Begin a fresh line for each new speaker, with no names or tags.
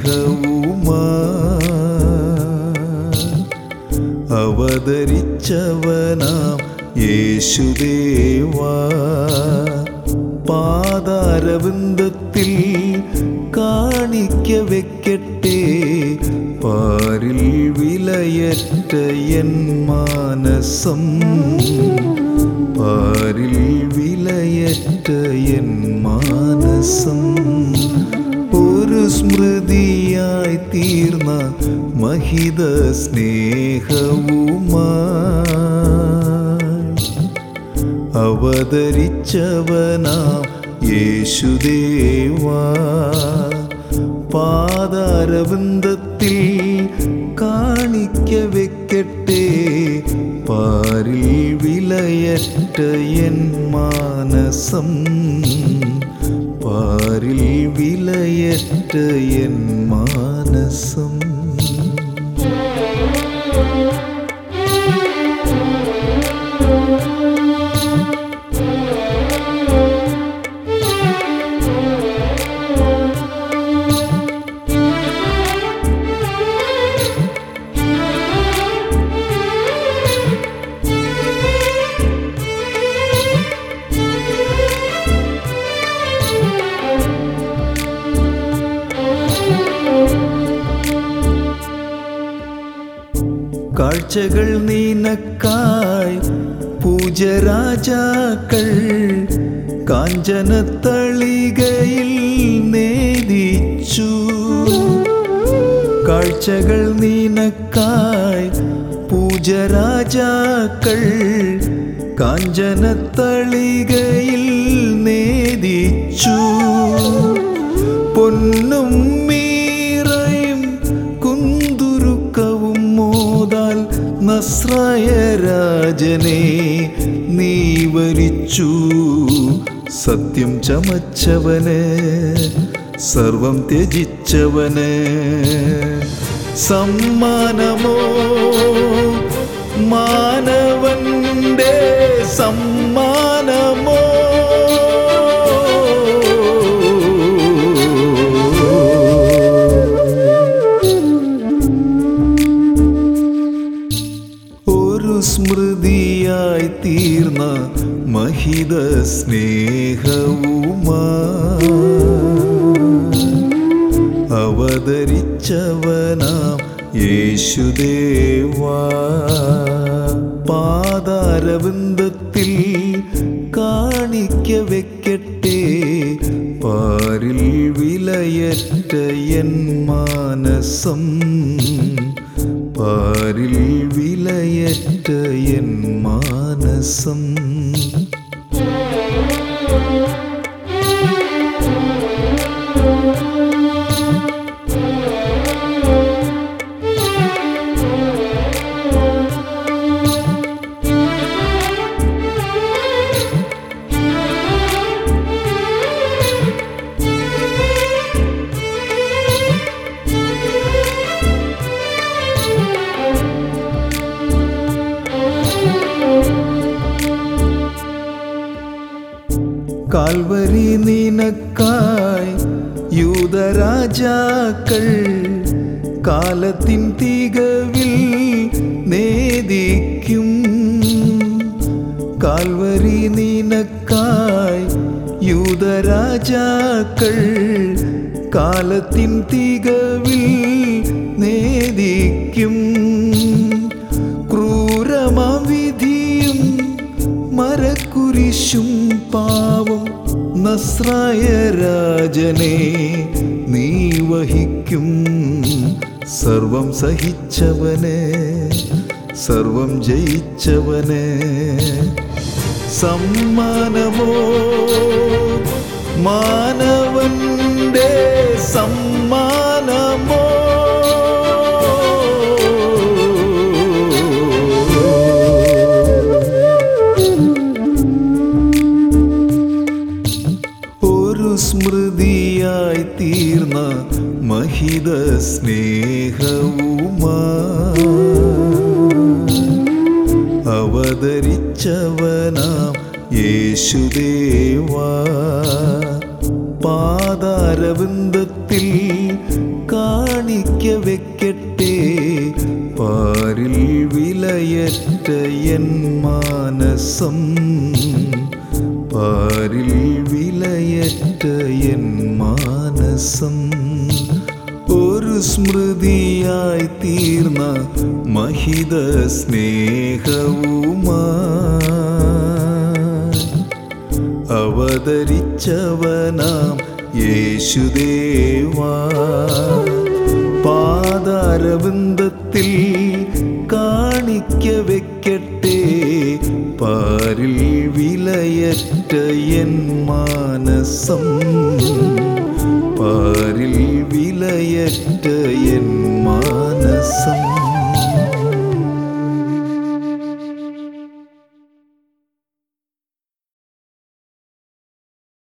അവതരിച്ചവനാം യേശുദേവാ പാതാരവിന്ദത്തിൽ കാണിക്ക വെക്കട്ടെ പാരിൽ വിലയറ്റ എൻ മാനസം പാരിൽ വിലയറ്റ എൻ മാനസം ഒരു സ്മൃതിയായി തീർന്ന മഹിത സ്നേഹവുമായി അവതരിച്ചവനാം യേശുദേവാ പാതാരവിന്ദത്തിൽ കാണിക്ക വെക്കട്ടെ പാരിൽ വിലയറ്റ എൻ മാനസം പാരിൽ വിലയറ്റ എൻ മാനസം കാഴ്ചകൾ നീനക്കായി പൂജരാജാക്കൾ കാഞ്ചനത്തളികയിൽ നേദിച്ചു കാഴ്ചകൾ നീനക്കായി പൂജരാജാക്കൾ കാഞ്ചനത്തളികയിൽ നേദിച്ചു പൊന്നും മീറയും കുന്തുരുക്കവും മോതാൽ നസ്രായ രാജനെ നീ വരിച്ചു സത്യം ചമച്ചവന് സർവം ത്യജിച്ചവന് സമ്മാനമോ മാനവന്റെ സമ്മാനമോ ഒരു സ്മൃതിയായി തീർന്ന മഹിത സ്നേഹവുമായി അവതരിച്ചവനാം യേശുദേവാ പാതാരവിന്ദത്തിൽ കാണിക്ക വെക്കട്ടെ പാരിൽ വിലയറ്റ എൻ മാനസം പാരിൽ വിലയറ്റ എൻ മാനസം കാൽവരി നിനക്കായി യൂതരാജാക്കൾ കാലത്തിൻ തികവിൽ നേദിക്കും കാൽവരി നിനക്കായി യൂതരാജാക്കൾ കാലത്തിൻ തികവിൽ നേദിക്കും ക്രൂരമാം വിധിയും മരക്കുരിശും പാവം നസ്രായ രാജനെ നീ വഹിക്കും സർവം സഹിച്ചവന് സർവം ജയിച്ചവന് സമ്മാനമോ മാനവന്റെ സമ്മാനമോ ഒരു സ്മൃതിയായി തീർന്ന മഹിത സ്നേഹവുമായി അവതരിച്ചവനാം യേശുദേവാ പാതാരവിന്ദത്തിൽ കാ വെക്കട്ടെ പാരിൽ വിലയറ്റ എൻ മാനസം പാരിൽ വിലയറ്റ എൻ മാനസം ഒരു സ്മൃതിയായി തീർന്ന മഹിത സ്നേഹവുമായി അവതരിച്ചവനാം യേശുദേവാ പാതാരബന്ധത്തിൽ കാണിക്ക വെക്കട്ടെ പാരിൽ വിലയറ്റ എൻ മാനസം പാരിൽ വിലയറ്റ എൻ മാനസം